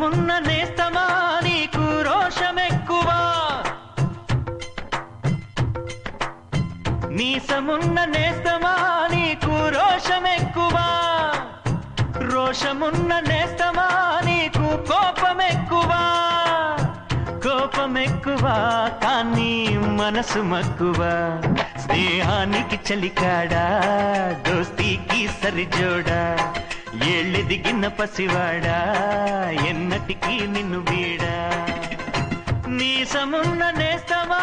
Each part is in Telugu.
మీసమున్న నేస్తమా నీకు రోషమెక్కువా మీసమున్న నేస్తమా నీకు రోషమెక్కువా రోషమున్న నేస్తమా నీకు కోపమెక్కువా కోపమెక్కువా కానీ మనసు మక్కువా స్నేహానికి చలికాడా దోస్తీకి సరిజోడా ఏళ్ళెదిగిన పసివాడా ఎన్నటికీ నిన్ను వీడా మీసమున్న నేస్తమా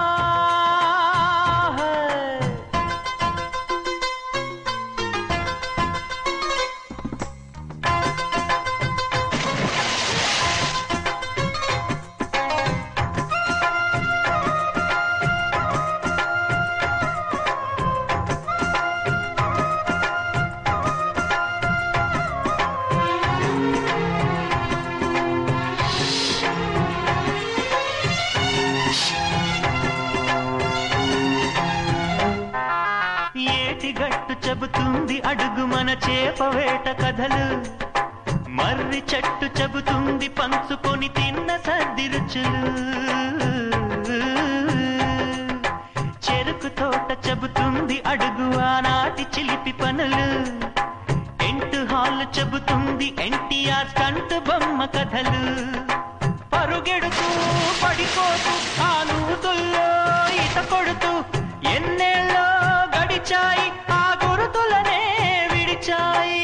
ఏటిగట్టు చెబుతుంది అడుగు మన చేపవేట కథలు మర్రి చెట్టు చెబుతుంది పంచుకొని తిన్న సర్ది రుచులు చెరుకు తోట చెబుతుంది అడుగు ఆనాటి చిలిపి పనులు టెంట్ హాల్ చెబుతుంది ఎన్టీఆర్ స్టంట్ బొమ్మ కథలు పరుగెడుతూ పడిపోతూ ఆ నూతుల్లో ఈత కొడుతూ ఎన్నేళ్ళో గడిచాయి ఆ గురుతులనే విడిచాయి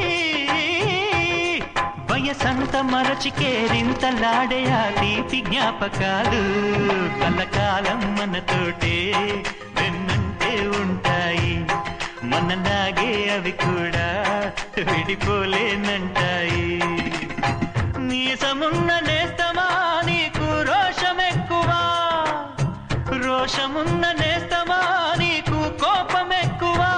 వయసంత మరచి కేరింతలాడే ఆ తీపి జ్ఞాపకాలు కలకాలం మనతోటే వెన్నంటే ఉంటాయి మనలాగే అవి కూడా విడిపోలేనంటాయి నీసమున్న నేస్తమా నీకు రోషమెక్కువా రోషమున్న నేస్తమా నీకు కోపమెక్కువా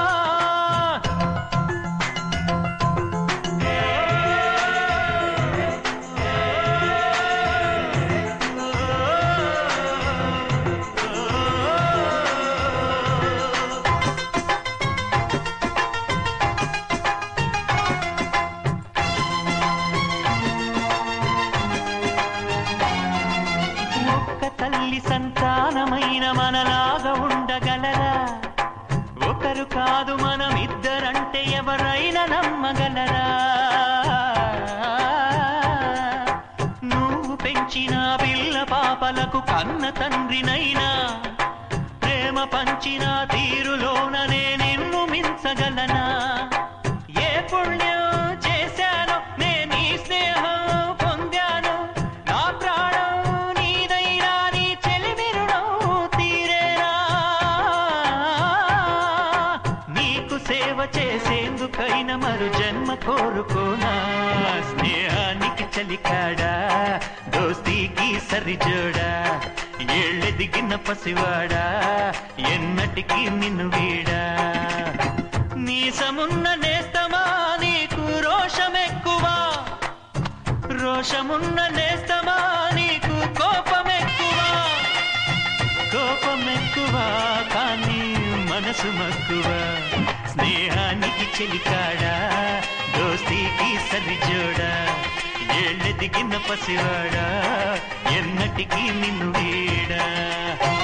ఒక్క తల్లి సంతానమైన మనలాగా ఉండగలరా ఒకరు కాదు మనం ఇద్దరంటే ఎవరైనా నమ్మగలరా నువ్వు పెంచిన పిల్ల పాపలకు కన్న తండ్రినైనా ప్రేమ పంచిన తీరులోననే నిన్ను మించగలనా ఏ పుణ్యం చేశాను నేను ఈ స్నేహం పొందాను నా ప్రాణం నీదైనా నీ చెలిమిరుడం తీరేనా నీకు సేవ చేసేందుకైన మరు జన్మ కోరుకోనా స్నేహానికి చలికాడా దోస్తీకి సరిజోడా ఏళ్ళెదిగిన పసివాడా ఎన్నటికీ నిన్ను వీడా నీసమున్న నేస్తమా నీకు రోషమెక్కువా రోషమున్న నేస్తమా నీకు కోపమెక్కువా కోపమెక్కువా కానీ మనసు మక్కువా స్నేహానికి చెలికాడా దోస్తీకి సరిజోడా ఏళ్ళెదిగిన పసివాడా ఎన్నటికీ నిన్ను వీడా